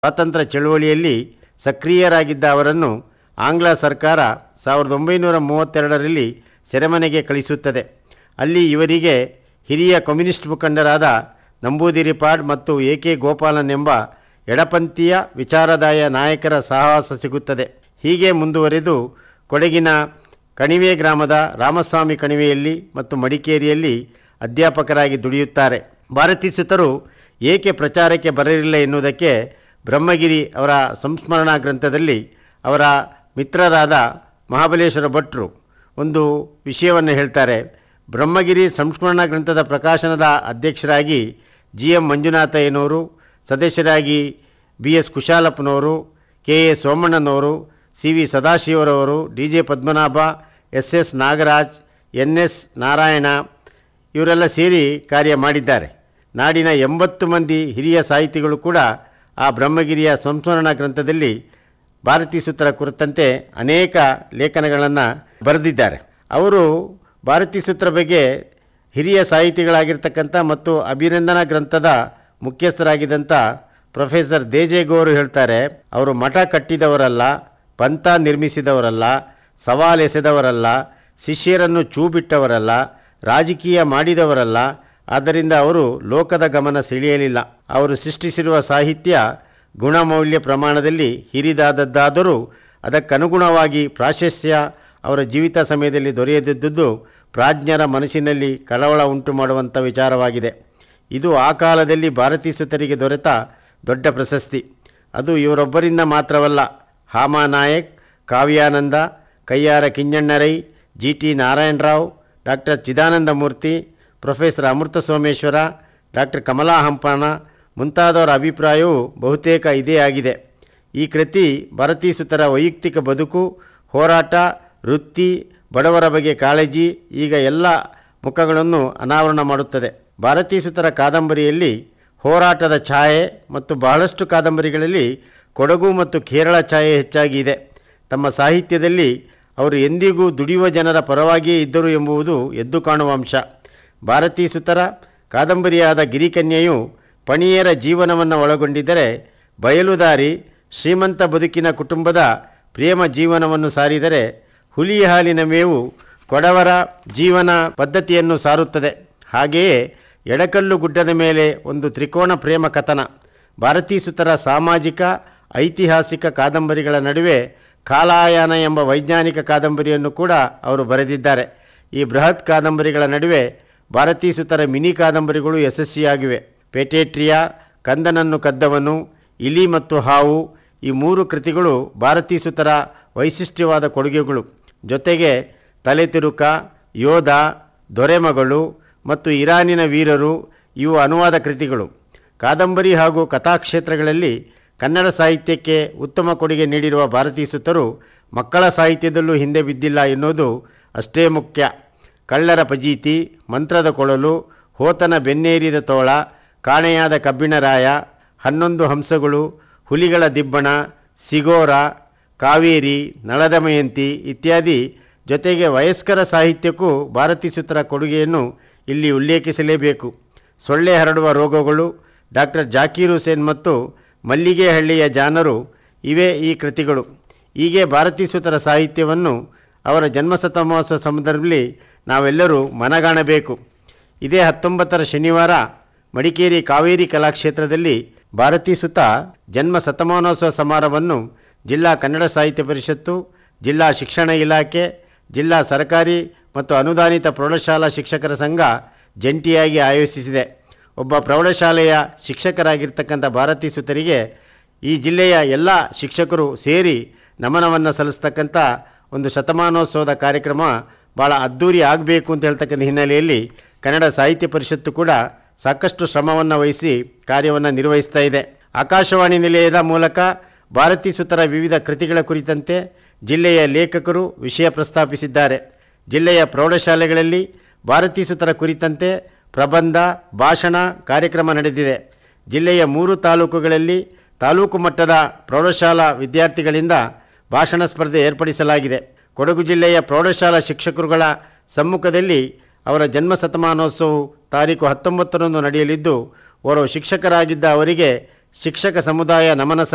ಸ್ವಾತಂತ್ರ್ಯ ಚಳುವಳಿಯಲ್ಲಿ ಸಕ್ರಿಯರಾಗಿದ್ದ ಅವರನ್ನು ಆಂಗ್ಲ ಸರ್ಕಾರ ಸಾವಿರದ ಒಂಬೈನೂರ ಮೂವತ್ತೆರಡರಲ್ಲಿ ಸೆರೆಮನೆಗೆ ಕಳಿಸುತ್ತದೆ ಅಲ್ಲಿ ಇವರಿಗೆ ಹಿರಿಯ ಕಮ್ಯುನಿಸ್ಟ್ ಮುಖಂಡರಾದ ನಂಬೂದಿರಿಪಾಡ್ ಮತ್ತು ಎ ಕೆ ಗೋಪಾಲನ್ ಎಂಬ ಎಡಪಂಥೀಯ ವಿಚಾರದಾಯ ನಾಯಕರ ಸಹವಾಸ ಸಿಗುತ್ತದೆ ಹೀಗೆ ಮುಂದುವರೆದು ಕೊಡಗಿನ ಕಣಿವೆ ಗ್ರಾಮದ ರಾಮಸ್ವಾಮಿ ಕಣಿವೆಯಲ್ಲಿ ಮತ್ತು ಮಡಿಕೇರಿಯಲ್ಲಿ ಅಧ್ಯಾಪಕರಾಗಿ ದುಡಿಯುತ್ತಾರೆ ಭಾರತೀ ಸುತರು ಏಕೆ ಪ್ರಚಾರಕ್ಕೆ ಬರಲಿಲ್ಲ ಎನ್ನುವುದಕ್ಕೆ ಬ್ರಹ್ಮಗಿರಿ ಅವರ ಸಂಸ್ಮರಣಾ ಗ್ರಂಥದಲ್ಲಿ ಅವರ ಮಿತ್ರರಾದ ಮಹಾಬಲೇಶ್ವರ ಭಟ್ರು ಒಂದು ವಿಷಯವನ್ನು ಹೇಳ್ತಾರೆ ಬ್ರಹ್ಮಗಿರಿ ಸಂಸ್ಮರಣಾ ಗ್ರಂಥದ ಪ್ರಕಾಶನದ ಅಧ್ಯಕ್ಷರಾಗಿ ಜಿ ಎಂ ಮಂಜುನಾಥಯ್ಯನವರು ಸದಸ್ಯರಾಗಿ ಬಿ ಎಸ್ ಕುಶಾಲಪ್ಪನವರು ಕೆ ಎ ಸೋಮಣ್ಣನವರು ಸಿ ವಿ ಸದಾಶಿವರವರು D J Padmanabha S S Nagaraj N S Narayana ಇವರೆಲ್ಲ ಸೇರಿ ಕಾರ್ಯ ಮಾಡಿದ್ದಾರೆ ನಾಡಿನ ಎಂಬತ್ತು ಮಂದಿ ಹಿರಿಯ ಸಾಹಿತಿಗಳು ಕೂಡ ಆ ಬ್ರಹ್ಮಗಿರಿಯ ಸಂಸ್ಮರಣಾ ಗ್ರಂಥದಲ್ಲಿ ಭಾರತೀ ಸೂತ್ರ ಕುರಿತಂತೆ ಅನೇಕ ಲೇಖನಗಳನ್ನು ಬರೆದಿದ್ದಾರೆ ಅವರು ಭಾರತೀ ಸೂತ್ರ ಬಗ್ಗೆ ಹಿರಿಯ ಸಾಹಿತಿಗಳಾಗಿರ್ತಕ್ಕಂಥ ಮತ್ತು ಅಭಿನಂದನಾ ಗ್ರಂಥದ ಮುಖ್ಯಸ್ಥರಾಗಿದ್ದಂಥ ಪ್ರೊಫೆಸರ್ ದೇಜೇಗೌರು ಹೇಳ್ತಾರೆ ಅವರು ಮಠ ಕಟ್ಟಿದವರಲ್ಲ ಪಂಥ ನಿರ್ಮಿಸಿದವರಲ್ಲ ಸವಾಲ್ ಎಸೆದವರಲ್ಲ ಶಿಷ್ಯರನ್ನು ಚೂ ಬಿಟ್ಟವರಲ್ಲ ರಾಜಕೀಯ ಮಾಡಿದವರಲ್ಲ ಆದ್ದರಿಂದ ಅವರು ಲೋಕದ ಗಮನ ಸೆಳೆಯಲಿಲ್ಲ ಅವರು ಸೃಷ್ಟಿಸಿರುವ ಸಾಹಿತ್ಯ ಗುಣಮೌಲ್ಯ ಪ್ರಮಾಣದಲ್ಲಿ ಹಿರಿದಾದದ್ದಾದರೂ ಅದಕ್ಕನುಗುಣವಾಗಿ ಪ್ರಾಶಸ್ತ್ಯ ಅವರ ಜೀವಿತ ಸಮಯದಲ್ಲಿ ದೊರೆಯದಿದ್ದುದು ಪ್ರಾಜ್ಞರ ಮನಸ್ಸಿನಲ್ಲಿ ಕಳವಳ ಉಂಟು ಮಾಡುವಂಥ ವಿಚಾರವಾಗಿದೆ ಇದು ಆ ಕಾಲದಲ್ಲಿ ಭಾರತೀ ಸುತರಿಗೆ ದೊರೆತ ದೊಡ್ಡ ಪ್ರಶಸ್ತಿ ಅದು ಇವರೊಬ್ಬರಿಂದ ಮಾತ್ರವಲ್ಲ Hama Nayak Kavyananda Kayyara Kinhannarai G T Narayanrao doctor Chidananda Murthy professor Amrutha Someshwara doctor Kamala Hampana ಮುಂತಾದವರ ಅಭಿಪ್ರಾಯವು ಬಹುತೇಕ ಇದೇ ಆಗಿದೆ ಈ ಕೃತಿ ಭಾರತೀ ಸುತರ ವೈಯಕ್ತಿಕ ಬದುಕು ಹೋರಾಟ ವೃತ್ತಿ ಬಡವರ ಬಗ್ಗೆ ಕಾಳಜಿ ಈಗ ಎಲ್ಲ ಮುಖಗಳನ್ನು ಅನಾವರಣ ಮಾಡುತ್ತದೆ ಭಾರತೀ ಸುತರ ಕಾದಂಬರಿಯಲ್ಲಿ ಹೋರಾಟದ ಛಾಯೆ ಮತ್ತು ಬಹಳಷ್ಟು ಕಾದಂಬರಿಗಳಲ್ಲಿ ಕೊಡಗು ಮತ್ತು ಕೇರಳ ಛಾಯೆ ಹೆಚ್ಚಾಗಿ ಇದೆ ತಮ್ಮ ಸಾಹಿತ್ಯದಲ್ಲಿ ಅವರು ಎಂದಿಗೂ ದುಡಿಯುವ ಜನರ ಪರವಾಗಿಯೇ ಇದ್ದರು ಎಂಬುದು ಎದ್ದು ಕಾಣುವ ಅಂಶ ಭಾರತೀ ಸುತರ ಕಾದಂಬರಿಯಾದ ಗಿರಿಕನ್ಯೆಯು ಪಣಿಯರ ಜೀವನವನ್ನು ಒಳಗೊಂಡಿದ್ದರೆ ಬಯಲುದಾರಿ ಶ್ರೀಮಂತ ಬದುಕಿನ ಕುಟುಂಬದ ಪ್ರೇಮ ಜೀವನವನ್ನು ಸಾರಿದರೆ ಹುಲಿ ಹಾಲಿನ ಮೇವು ಕೊಡವರ ಜೀವನ ಪದ್ಧತಿಯನ್ನು ಸಾರುತ್ತದೆ ಹಾಗೆಯೇ ಎಡಕಲ್ಲು ಗುಡ್ಡದ ಮೇಲೆ ಒಂದು ತ್ರಿಕೋಣ ಪ್ರೇಮ ಕಥನ ಭಾರತೀ ಸುತರ ಸಾಮಾಜಿಕ ಐತಿಹಾಸಿಕ ಕಾದಂಬರಿಗಳ ನಡುವೆ ಕಾಲಾಯಾನ ಎಂಬ ವೈಜ್ಞಾನಿಕ ಕಾದಂಬರಿಯನ್ನು ಕೂಡ ಅವರು ಬರೆದಿದ್ದಾರೆ ಈ ಬೃಹತ್ ಕಾದಂಬರಿಗಳ ನಡುವೆ ಭಾರತೀ ಸುತರ ಮಿನಿ ಕಾದಂಬರಿಗಳು ಯಶಸ್ವಿಯಾಗಿವೆ ಪೆಟೇಟ್ರಿಯಾ ಕಂದನನ್ನು ಕದ್ದವನು ಇಲಿ ಮತ್ತು ಹಾವು ಈ ಮೂರು ಕೃತಿಗಳು ಭಾರತೀ ಸುತರ ವೈಶಿಷ್ಟ್ಯವಾದ ಕೊಡುಗೆಗಳು ಜೊತೆಗೆ ತಲೆತಿರುಕ ಯೋಧ ದೊರೆಮಗಳು ಮತ್ತು ಇರಾನಿನ ವೀರರು ಇವು ಅನುವಾದ ಕೃತಿಗಳು ಕಾದಂಬರಿ ಹಾಗೂ ಕಥಾಕ್ಷೇತ್ರಗಳಲ್ಲಿ ಕನ್ನಡ ಸಾಹಿತ್ಯಕ್ಕೆ ಉತ್ತಮ ಕೊಡುಗೆ ನೀಡಿರುವ ಭಾರತೀ ಸುತರು ಮಕ್ಕಳ ಸಾಹಿತ್ಯದಲ್ಲೂ ಹಿಂದೆ ಬಿದ್ದಿಲ್ಲ ಎನ್ನುವುದು ಅಷ್ಟೇ ಮುಖ್ಯ ಕಳ್ಳರ ಪಜೀತಿ ಮಂತ್ರದ ಕೊಳಲು ಹೋತನ ಬೆನ್ನೇರಿದ ತೋಳ ಕಾಣೆಯಾದ ಕಬ್ಬಿಣ ರಾಯ ಹನ್ನೊಂದು ಹಂಸಗಳು ಹುಲಿಗಳ ದಿಬ್ಬಣ ಸಿಗೋರ ಕಾವೇರಿ ನಳದಮಯಂತಿ ಇತ್ಯಾದಿ ಜೊತೆಗೆ ವಯಸ್ಕರ ಸಾಹಿತ್ಯಕ್ಕೂ ಭಾರತೀ ಸುತರ ಕೊಡುಗೆಯನ್ನು ಇಲ್ಲಿ ಉಲ್ಲೇಖಿಸಲೇಬೇಕು ಸೊಳ್ಳೆ ಹರಡುವ ರೋಗಗಳು ಡಾಕ್ಟರ್ ಜಾಕೀರ್ ಹುಸೇನ್ ಮತ್ತು ಮಲ್ಲಿಗೆಹಳ್ಳಿಯ ಜಾನರು ಇವೇ ಈ ಕೃತಿಗಳು ಹೀಗೆ ಭಾರತೀ ಸುತರ ಸಾಹಿತ್ಯವನ್ನು ಅವರ ಜನ್ಮಶತಮಾನೋತ್ಸವ ಸಂದರ್ಭದಲ್ಲಿ ನಾವೆಲ್ಲರೂ ಮನಗಾಣಬೇಕು ಇದೇ ಹತ್ತೊಂಬತ್ತರ ಶನಿವಾರ ಮಡಿಕೇರಿ ಕಾವೇರಿ ಕಲಾಕ್ಷೇತ್ರದಲ್ಲಿ ಭಾರತೀ ಸುತ ಜನ್ಮ ಶತಮಾನೋತ್ಸವ ಸಮಾರಂಭವನ್ನು ಜಿಲ್ಲಾ ಕನ್ನಡ ಸಾಹಿತ್ಯ ಪರಿಷತ್ತು ಜಿಲ್ಲಾ ಶಿಕ್ಷಣ ಇಲಾಖೆ ಜಿಲ್ಲಾ ಸರ್ಕಾರಿ ಮತ್ತು ಅನುದಾನಿತ ಪ್ರೌಢಶಾಲಾ ಶಿಕ್ಷಕರ ಸಂಘ ಜಂಟಿಯಾಗಿ ಆಯೋಜಿಸಿದೆ ಒಬ್ಬ ಪ್ರೌಢಶಾಲೆಯ ಶಿಕ್ಷಕರಾಗಿರ್ತಕ್ಕಂಥ ಭಾರತೀ ಸುತರಿಗೆ ಈ ಜಿಲ್ಲೆಯ ಎಲ್ಲ ಶಿಕ್ಷಕರು ಸೇರಿ ನಮನವನ್ನು ಸಲ್ಲಿಸ್ತಕ್ಕಂಥ ಒಂದು ಶತಮಾನೋತ್ಸವದ ಕಾರ್ಯಕ್ರಮ ಭಾಳ ಅದ್ಧೂರಿ ಆಗಬೇಕು ಅಂತ ಹೇಳ್ತಕ್ಕಂಥ ಹಿನ್ನೆಲೆಯಲ್ಲಿ ಕನ್ನಡ ಸಾಹಿತ್ಯ ಪರಿಷತ್ತು ಕೂಡ ಸಾಕಷ್ಟು ಶ್ರಮವನ್ನು ವಹಿಸಿ ಕಾರ್ಯವನ್ನು ನಿರ್ವಹಿಸ್ತಾ ಇದೆ ಆಕಾಶವಾಣಿ ನಿಲಯದ ಮೂಲಕ ಭಾರತೀ ಸುತರ ವಿವಿಧ ಕೃತಿಗಳ ಕುರಿತಂತೆ ಜಿಲ್ಲೆಯ ಲೇಖಕರು ವಿಷಯ ಪ್ರಸ್ತಾಪಿಸಿದ್ದಾರೆ ಜಿಲ್ಲೆಯ ಪ್ರೌಢಶಾಲೆಗಳಲ್ಲಿ ಭಾರತೀ ಸುತರ ಕುರಿತಂತೆ ಪ್ರಬಂಧ ಭಾಷಣ ಕಾರ್ಯಕ್ರಮ ನಡೆದಿದೆ ಜಿಲ್ಲೆಯ ಮೂರು ತಾಲೂಕುಗಳಲ್ಲಿ ತಾಲೂಕು ಮಟ್ಟದ ಪ್ರೌಢಶಾಲಾ ವಿದ್ಯಾರ್ಥಿಗಳಿಂದ ಭಾಷಣ ಸ್ಪರ್ಧೆ ಏರ್ಪಡಿಸಲಾಗಿದೆ ಕೊಡಗು ಜಿಲ್ಲೆಯ ಪ್ರೌಢಶಾಲಾ ಶಿಕ್ಷಕರುಗಳ ಸಮ್ಮುಖದಲ್ಲಿ ಅವರ ಜನ್ಮ ಶತಮಾನೋತ್ಸವವು ತಾರೀಕು ಹತ್ತೊಂಬತ್ತರಂದು ನಡೆಯಲಿದ್ದು ಓರ್ವ ಶಿಕ್ಷಕರಾಗಿದ್ದ ಅವರಿಗೆ ಶಿಕ್ಷಕ ಸಮುದಾಯ ನಮನ